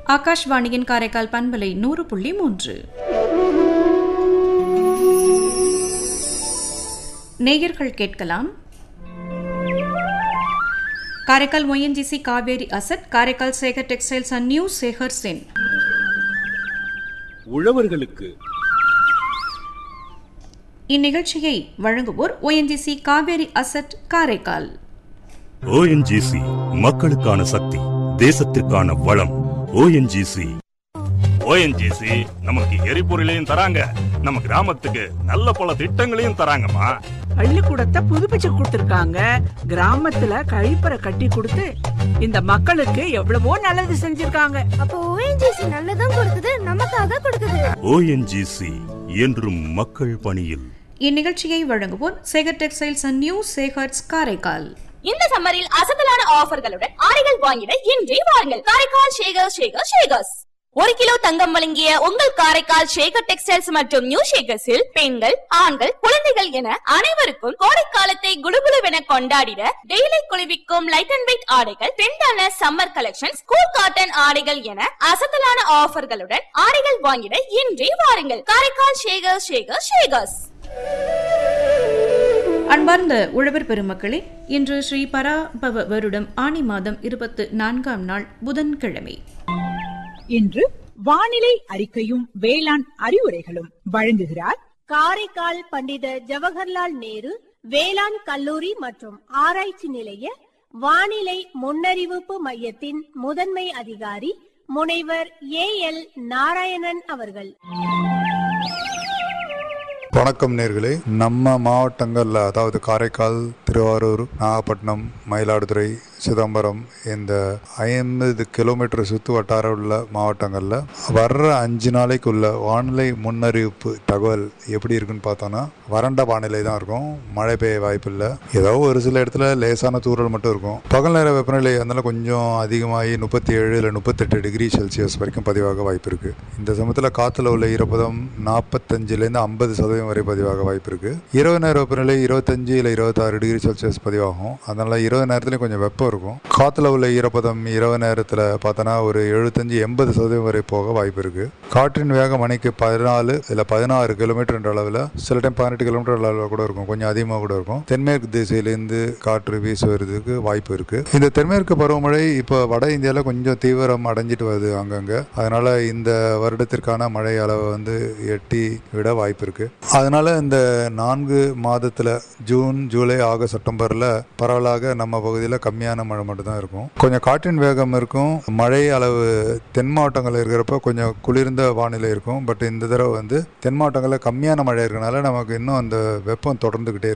ஆகாஷ்வாணியின் காரைக்கால் பண்பலை நூறு புள்ளி மூன்று நேயர்கள் கேட்கலாம் Karaikal ONGC Cauvery asset Karaikal Sekar textiles and new Sekar சென் உழவர்களுக்கு இந்நிகழ்ச்சியை வழங்குவோர் ONGC Cauvery asset Karaikal ONGC மக்களுக்கான சக்தி தேசத்திற்கான வளம் ஓஎன்ஜிசி ஓஎன்ஜிசி நமக்கு எரிபொருளையும் தராங்க நம்ம கிராமத்துக்கு நல்ல பல திட்டங்களையும் தராங்கம்மா பள்ளிக்கூடத்தை புதுப்பிச்சு கொடுத்திருக்காங்க கிராமத்துல கழிப்பறை கட்டி கொடுத்து இந்த மக்களுக்கு எவ்வளவோ நல்லது செஞ்சிருக்காங்க அப்போ ஓஎன்ஜிசி நல்லதும் கொடுக்குது நமக்காக கொடுக்குது ஓஎன்ஜிசி என்றும் மக்கள் பணியில் இந்நிகழ்ச்சியை வழங்குவோர் Sekar textiles and new Sekar's Karaikal இந்த சம்மரில் அசத்தலான ஆஃபர்களுடன் ஆடைகள் வாங்கிட இன்றே வாருங்கள் காரைக்கால் ஷேகர் ஷேகர் ஷேகர்ஸ் ஒரு கிலோ தங்கம் வழங்கிய உங்கள் காரைக்கால் ஷேகர் டெக்ஸ்டைல்ஸ் மற்றும் நியூ ஷேகர்ஸில் பெண்கள் ஆண்கள் குழந்தைகள் என அனைவருக்கும் கோடைக்காலத்தை குளுகுளுவென கொண்டாடிட டெய்லி குளிர்விக்கும் லைட் அண்ட் வெயிட் ஆடைகள் பெண்டான சம்மர் கலெக்ஷன் ஸ்கூல் காட்டன் ஆடைகள் என அசத்தலான ஆஃபர்களுடன் ஆடைகள் வாங்கிட இன்றே வாருங்கள் காரைக்கால் ஷேகர் ஷேகர் ஷேகர்ஸ் அன்பார்ந்த உழவர் பெருமக்களே இன்று ஸ்ரீ பராபவ வருடம் ஆனி மாதம் இருபத்து நான்காம் நாள் புதன்கிழமை இன்று வானிலை அறிக்கையும் வேளாண் அறிவுரைகளும் வழங்குகிறார் காரைக்கால் பண்டித ஜவஹர்லால் நேரு வேளாண் கல்லூரி மற்றும் ஆராய்ச்சி நிலைய வானிலை முன்னறிவிப்பு மையத்தின் முதன்மை அதிகாரி முனைவர் ஏ எல் நாராயணன் அவர்கள் வணக்கம் நேர்களே நம்ம மாவட்டங்களில் அதாவது காரைக்கால் திருவாரூர் நாகப்பட்டினம் மயிலாடுதுறை சிதம்பரம் இந்த ஐம்பது கிலோமீட்டர் சுற்று வட்டார உள்ள மாவட்டங்களில் வர்ற அஞ்சு நாளைக்குள்ள வானிலை முன்னறிவிப்பு தகவல் எப்படி இருக்குன்னு பார்த்தோன்னா வறண்ட வானிலை தான் இருக்கும் மழை பெய்ய வாய்ப்பில்லை ஏதோ ஒரு சில இடத்துல லேசான தூறல் மட்டும் இருக்கும் பகல் நேர வெப்பநிலை அதனால கொஞ்சம் அதிகமாகி முப்பத்தி ஏழு இல்லை முப்பத்தெட்டு டிகிரி செல்சியஸ் வரைக்கும் பதிவாக வாய்ப்பு இருக்கு இந்த சமயத்தில் காற்றுல உள்ள ஈரப்பதம் நாற்பத்தஞ்சிலேருந்து ஐம்பது சதவீதம் வரை பதிவாக வாய்ப்பு இருக்கு இரவு நேர வெப்பநிலை இருபத்தஞ்சு இல்லை இருபத்தாறு டிகிரி செல்சியஸ் பதிவாகும் அதனால இரவு நேரத்துலையும் கொஞ்சம் வெப்பம் இருக்கும் காற்றுல உள்ள ஈரப்பதம் இரவு நேரத்தில் பார்த்தோன்னா ஒரு எழுபத்தஞ்சு எண்பது சதவீதம் வரை போக வாய்ப்பு இருக்கு காற்றின் வேகம் மணிக்கு பதினாலு இல்லை பதினாறு கிலோமீட்டர் என்ற அளவில் சில டைம் பதினெட்டு கிலோமீட்டர் அளவில் கூட இருக்கும் கொஞ்சம் அதிகமாக கூட இருக்கும் தென்மேற்கு திசையிலேருந்து காற்று வீசுவதற்கு வாய்ப்பு இருக்கு இந்த தென்மேற்கு பருவமழை இப்போ வட இந்தியாவில் கொஞ்சம் தீவிரம் அடைஞ்சிட்டு வருது அங்கங்கே அதனால இந்த வருடத்திற்கான மழை அளவை வந்து எட்டி விட வாய்ப்பு இருக்கு அதனால இந்த நான்கு மாதத்தில் ஜூன் ஜூலை ஆகஸ்ட் செப்டம்பரில் பரவலாக நம்ம பகுதியில் கம்மியான மழை மட்டும்தான் இருக்கும் கொஞ்சம் காற்றின் வேகம் இருக்கும் மழை அளவு தென் மாவட்டங்களில் இருக்கிறப்ப கொஞ்சம் குளிர்ந்த வானிலை இருக்கும் பட் இந்த தடவை வந்து தென் மாவட்டங்களில் கம்மியான மழை இருக்கனால நமக்கு இன்னும் அந்த வெப்பம் தொடர்ந்துக்கிட்டே இருக்கு